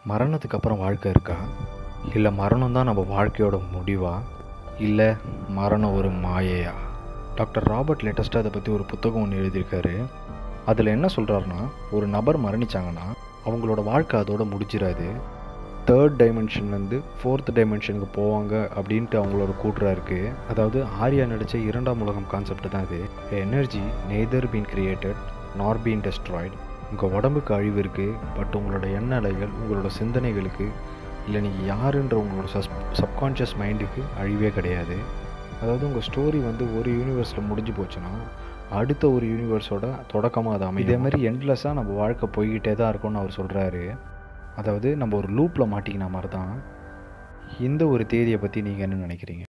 மரணத்துக்கு அப்புறம் வாழ்க்கை இருக்கா இல்லை மரணம் தான் நம்ம வாழ்க்கையோட முடிவா இல்லை மரணம் ஒரு மாயையா டாக்டர் ராபர்ட் லேட்டஸ்ட்டாக அதை பற்றி ஒரு புத்தகம் ஒன்று எழுதியிருக்காரு அதில் என்ன சொல்கிறாருன்னா ஒரு நபர் மரணிச்சாங்கன்னா அவங்களோட வாழ்க்கை அதோட முடிஞ்சிடாது தேர்ட் டைமென்ஷன்லேருந்து ஃபோர்த் டைமென்ஷனுக்கு போவாங்க அப்படின்ட்டு அவங்களோட கூட்டுறா இருக்குது அதாவது ஆர்யா நடித்த இரண்டாம் உலகம் கான்செப்ட் தான் இது energy neither been created nor been destroyed உங்கள் உடம்புக்கு அழிவு இருக்குது பட் உங்களோட எண்ண அலைகள் உங்களோட சிந்தனைகளுக்கு இல்லை நீங்கள் யாருன்ற உங்களோட சஸ் சப்கான்ஷியஸ் மைண்டுக்கு அழிவே கிடையாது அதாவது உங்கள் ஸ்டோரி வந்து ஒரு யூனிவர்ஸில் முடிஞ்சு போச்சுன்னா அடுத்த ஒரு யூனிவர்ஸோட தொடக்கமாக அது அமையும் இதே மாதிரி எண்ட்லெஸ்ஸாக நம்ம வாழ்க்கை போய்கிட்டே தான் இருக்கும்னு அவர் சொல்கிறாரு அதாவது நம்ம ஒரு லூப்பில் மாட்டிக்கின மாதிரி தான் இந்த ஒரு தேதியை பற்றி நீங்கள் என்ன நினைக்கிறீங்க